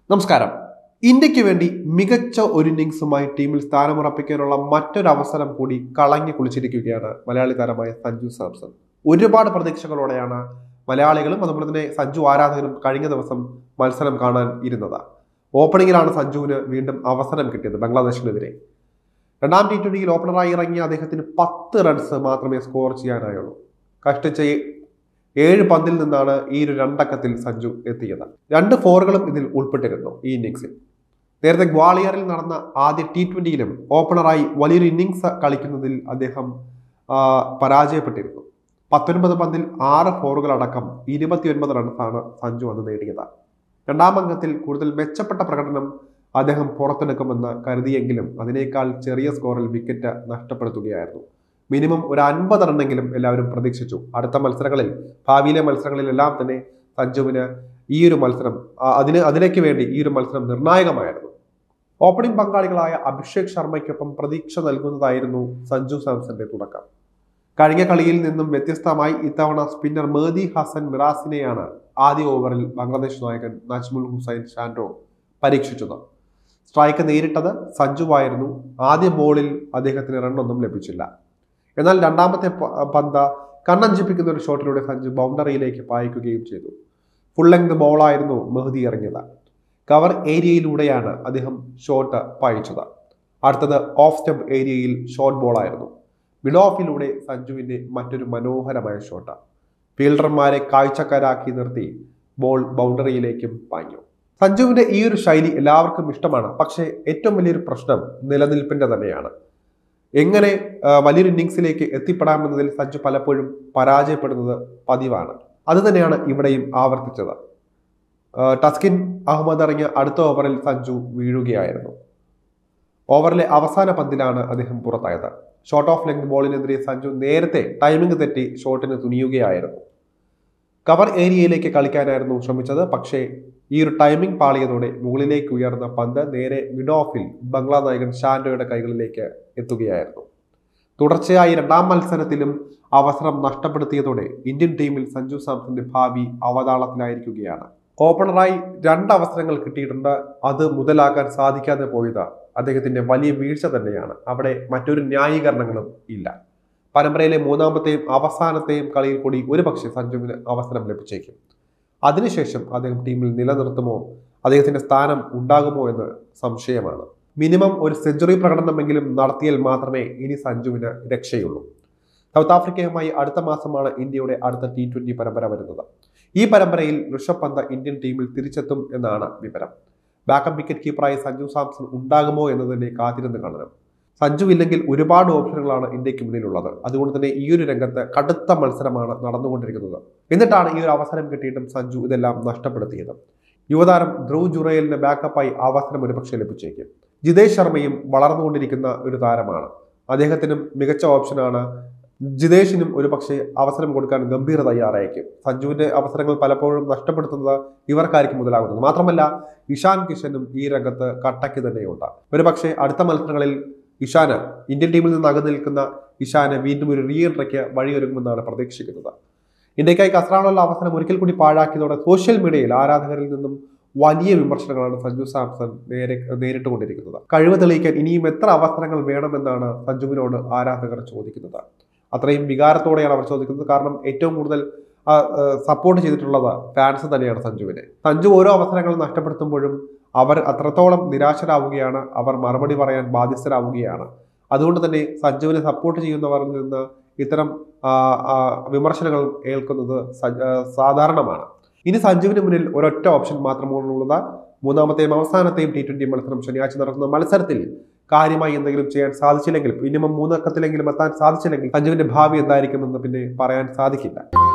നമസ്കാരം ഇന്ത്യക്ക് വേണ്ടി മികച്ച ഒരു ഇന്നിങ്സുമായി ടീമിൽ സ്ഥാനമുറപ്പിക്കാനുള്ള മറ്റൊരു അവസരം കൂടി കളങ്ങി കുളിച്ചിരിക്കുകയാണ് മലയാളി താരമായ സഞ്ജു സാംസൺ ഒരുപാട് പ്രതീക്ഷകളോടെയാണ് മലയാളികളും അതുപോലെ തന്നെ സഞ്ജു ആരാധകരും കഴിഞ്ഞ ദിവസം മത്സരം കാണാൻ ഇരുന്നത് ഓപ്പണിങ്ങിലാണ് സഞ്ജുവിന് വീണ്ടും അവസരം കിട്ടിയത് ബംഗ്ലാദേശിനെതിരെ രണ്ടാം ടി ട്വന്റിയിൽ ഓപ്പണറായി ഇറങ്ങിയ അദ്ദേഹത്തിന് പത്ത് റൺസ് മാത്രമേ സ്കോർ ചെയ്യാനായുള്ളൂ കഷ്ടിച്ച ഏഴ് പന്തിൽ നിന്നാണ് ഈ ഒരു രണ്ടക്കത്തിൽ സഞ്ജു എത്തിയത് രണ്ട് ഫോറുകളും ഇതിൽ ഉൾപ്പെട്ടിരുന്നു ഈ ഇന്നിങ്സിൽ നേരത്തെ ഗ്വാളിയറിൽ നടന്ന ആദ്യ ടി ട്വന്റിയിലും ഓപ്പണറായി വലിയൊരു ഇന്നിങ്സ് കളിക്കുന്നതിൽ അദ്ദേഹം ആ, പരാജയപ്പെട്ടിരുന്നു പത്തൊൻപത് പന്തിൽ ആറ് ഫോറുകളടക്കം ഇരുപത്തിയൊൻപത് റൺസാണ് സഞ്ജു അന്ന് നേടിയത് രണ്ടാം അംഗത്തിൽ കൂടുതൽ മെച്ചപ്പെട്ട പ്രകടനം അദ്ദേഹം പുറത്തെടുക്കുമെന്ന് കരുതിയെങ്കിലും അതിനേക്കാൾ ചെറിയ സ്കോറിൽ വിക്കറ്റ് നഷ്ടപ്പെടുത്തുകയായിരുന്നു മിനിമം ഒരു അൻപത് റണ്ണെങ്കിലും എല്ലാവരും പ്രതീക്ഷിച്ചു അടുത്ത മത്സരങ്ങളിൽ ഭാവിയിലെ മത്സരങ്ങളിലെല്ലാം തന്നെ സഞ്ജുവിന് ഈ ഒരു മത്സരം ആ, അതിന് അതിലേക്ക് വേണ്ടി ഈ ഒരു മത്സരം നിർണായകമായിരുന്നു ഓപ്പണിംഗ് പങ്കാളികളായ അഭിഷേക് ശർമ്മയ്ക്കൊപ്പം പ്രതീക്ഷ നൽകുന്നതായിരുന്നു സഞ്ജു സാംസന്റെ തുടക്കം കഴിഞ്ഞ കളിയിൽ നിന്നും വ്യത്യസ്തമായി ഇത്തവണ സ്പിന്നർ മേദി ഹസൻ മിറാസിനെയാണ് ആദ്യ ഓവറിൽ ബംഗ്ലാദേശ് നായകൻ നജ്മുൽ ഹുസൈൻ ഷാൻഡോ പരീക്ഷിച്ചത് സ്ട്രൈക്ക് നേരിട്ടത് സഞ്ജുവായിരുന്നു ആദ്യ ബോളിൽ അദ്ദേഹത്തിന് റണ്ണൊന്നും ലഭിച്ചില്ല എന്നാൽ രണ്ടാമത്തെ പ- പന്ത് കണ്ണഞ്ചിപ്പിക്കുന്ന ഒരു ഷോട്ടിലൂടെ സഞ്ജു ബൗണ്ടറിയിലേക്ക് പായിക്കുകയും ചെയ്തു ഫുൾ ലെങ്ത് ബോളായിരുന്നു മെഹദി ഇറങ്ങിയത് കവർ ഏരിയയിലൂടെയാണ് അദ്ദേഹം ഷോട്ട് പായിച്ചത് അടുത്തത് ഓഫ് സ്റ്റംപ് ഏരിയയിൽ ഷോർട്ട് ബോളായിരുന്നു മിഡ് ഓഫിലൂടെ സഞ്ജുവിന്റെ മറ്റൊരു മനോഹരമായ ഷോട്ട് ഫീൽഡർമാരെ കാഴ്ചക്കാരാക്കി നിർത്തി ബോൾ ബൗണ്ടറിയിലേക്കും പാഞ്ഞു സഞ്ജുവിന്റെ ഈ ഒരു ശൈലി എല്ലാവർക്കും ഇഷ്ടമാണ് പക്ഷേ ഏറ്റവും വലിയൊരു പ്രശ്നം നിലനിൽപ്പിന്റെ തന്നെയാണ് എങ്ങനെ ആ, വലിയൊരു ഇന്നിങ്സിലേക്ക് എത്തിപ്പെടാമെന്നതിൽ സഞ്ജു പലപ്പോഴും പരാജയപ്പെടുന്നത് പതിവാണ് അത് തന്നെയാണ് ഇവിടെയും ആവർത്തിച്ചത് ആ, ടസ്കിൻ അഹമ്മദ് ഇറങ്ങിയ അടുത്ത ഓവറിൽ സഞ്ജു വീഴുകയായിരുന്നു ഓവറിലെ അവസാന പന്തിലാണ് അദ്ദേഹം പുറത്തായത് ഷോർട്ട് ഓഫ് ലെങ്ത് ബോളിനെതിരെ സഞ്ജു നേരത്തെ ടൈമിംഗ് തെറ്റി ഷോട്ടിന് തുനിയുകയായിരുന്നു കവർ ഏരിയയിലേക്ക് കളിക്കാനായിരുന്നു ശ്രമിച്ചത് പക്ഷേ ഈ ഒരു ടൈമിംഗ് പാളിയതോടെ മുകളിലേക്ക് ഉയർന്ന പന്ത് നേരെ മിഡ് ഓഫിൽ ബംഗ്ലാ നായകൻ ഷാൻഡോയുടെ കൈകളിലേക്ക് എത്തുകയായിരുന്നു തുടർച്ചയായി രണ്ടാം മത്സരത്തിലും അവസരം നഷ്ടപ്പെടുത്തിയതോടെ ഇന്ത്യൻ ടീമിൽ സഞ്ജു സാംസന്റെ ഭാവി അവതാളത്തിലായിരിക്കുകയാണ് ഓപ്പണറായി രണ്ട് അവസരങ്ങൾ കിട്ടിയിട്ടുണ്ട് അത് മുതലാക്കാൻ സാധിക്കാതെ പോയത് അദ്ദേഹത്തിന്റെ വലിയ വീഴ്ച തന്നെയാണ് അവിടെ മറ്റൊരു ന്യായീകരണങ്ങളും ഇല്ല പരമ്പരയിലെ മൂന്നാമത്തെയും അവസാനത്തെയും കളിയിൽ കൂടി ഒരുപക്ഷെ സഞ്ജുവിന് അവസരം ലഭിച്ചേക്കും അതിനുശേഷം അദ്ദേഹം ടീമിൽ നിലനിർത്തുമോ അദ്ദേഹത്തിന്റെ സ്ഥാനം ഉണ്ടാകുമോ എന്ന് സംശയമാണ് മിനിമം ഒരു സെഞ്ചുറി പ്രകടനമെങ്കിലും നടത്തിയാൽ മാത്രമേ ഇനി സഞ്ജുവിന് രക്ഷയുള്ളൂ സൗത്ത് ആഫ്രിക്കയുമായി അടുത്ത മാസമാണ് ഇന്ത്യയുടെ അടുത്ത ടി ട്വന്റി പരമ്പര വരുന്നത് ഈ പരമ്പരയിൽ ഋഷഭ് പന്ത് ഇന്ത്യൻ ടീമിൽ തിരിച്ചെത്തും എന്നാണ് വിവരം ബാക്കപ്പ് വിക്കറ്റ് കീപ്പറായി സഞ്ജു സാംസൺ ഉണ്ടാകുമോ എന്നതിനെ കാത്തിരുന്ന് കാണണം സഞ്ജു ഇല്ലെങ്കിൽ ഒരുപാട് ഓപ്ഷനുകളാണ് ഇന്ത്യക്ക് മുന്നിലുള്ളത് അതുകൊണ്ട് തന്നെ ഈ ഒരു രംഗത്ത് കടുത്ത മത്സരമാണ് നടന്നുകൊണ്ടിരിക്കുന്നത് എന്നിട്ടാണ് ഈ ഒരു അവസരം കിട്ടിയിട്ടും സഞ്ജു ഇതെല്ലാം നഷ്ടപ്പെടുത്തിയത് യുവതാരം ധ്രുവ് ജുറേലിന് ബാക്കപ്പായി അവസരം ഒരുപക്ഷെ ലഭിച്ചേക്കും ജിതേഷ് ശർമ്മയും വളർന്നുകൊണ്ടിരിക്കുന്ന ഒരു താരമാണ് അദ്ദേഹത്തിനും മികച്ച ഓപ്ഷനാണ് ജിതേഷിനും ഒരു പക്ഷേ അവസരം കൊടുക്കാൻ ഗംഭീർ തയ്യാറായിരിക്കും സഞ്ജുവിന്റെ അവസരങ്ങൾ പലപ്പോഴും നഷ്ടപ്പെടുത്തുന്നത് ഇവർക്കായിരിക്കും മുതലാകുന്നത് മാത്രമല്ല ഇഷാൻ കിഷനും ഈ രംഗത്ത് കട്ടയ്ക്ക് തന്നെയുണ്ട് ഒരു പക്ഷേ അടുത്ത മത്സരങ്ങളിൽ ഇഷാന് ഇന്ത്യൻ ടീമിൽ നിന്ന് അകന്നു നിൽക്കുന്ന ഇഷാന് വീണ്ടും ഒരു റീ എൻട്രിക്ക് വഴിയൊരുങ്ങുമെന്നാണ് പ്രതീക്ഷിക്കുന്നത് ഇന്ത്യക്കായി കസറാനുള്ള അവസരം ഒരിക്കൽ കൂടി പാഴാക്കിയതോടെ സോഷ്യൽ മീഡിയയിൽ ആരാധകരിൽ നിന്നും വലിയ വിമർശനങ്ങളാണ് സഞ്ജു സാംസൺ നേരെ നേരിട്ടുകൊണ്ടിരിക്കുന്നത് കഴിവ് തെളിയിക്കാൻ ഇനിയും എത്ര അവസരങ്ങൾ വേണമെന്നാണ് സഞ്ജുവിനോട് ആരാധകർ ചോദിക്കുന്നത് അത്രയും വികാരത്തോടെയാണ് അവർ ചോദിക്കുന്നത് കാരണം ഏറ്റവും കൂടുതൽ സപ്പോർട്ട് ചെയ്തിട്ടുള്ളത് ഫാൻസ് തന്നെയാണ് സഞ്ജുവിനെ സഞ്ജു ഓരോ അവസരങ്ങൾ നഷ്ടപ്പെടുത്തുമ്പോഴും അവർ അത്രത്തോളം നിരാശരാവുകയാണ് അവർ മറുപടി പറയാൻ ബാധ്യസ്ഥരാവുകയാണ് അതുകൊണ്ട് തന്നെ സഞ്ജുവിനെ സപ്പോർട്ട് ചെയ്യുന്നവരിൽ നിന്ന് ഇത്തരം ആ, ആ, വിമർശനങ്ങൾ ഏൽക്കുന്നത് സ- ആ, സാധാരണമാണ് ഇനി സഞ്ജുവിന് മുന്നിൽ ഒരൊറ്റ ഓപ്ഷൻ മാത്രമാണുള്ളത് മൂന്നാമത്തെയും അവസാനത്തെയും ടി ട്വന്റി മത്സരം ശനിയാഴ്ച നടക്കുന്ന മത്സരത്തിൽ കാര്യമായി എന്തെങ്കിലും ചെയ്യാൻ സാധിച്ചില്ലെങ്കിൽ മിനിമം മൂന്നക്കത്തിലെങ്കിലും എത്താൻ സാധിച്ചില്ലെങ്കിൽ സഞ്ജുവിന്റെ ഭാവി എന്തായിരിക്കുമെന്ന് പിന്നെ പറയാൻ സാധിക്കില്ല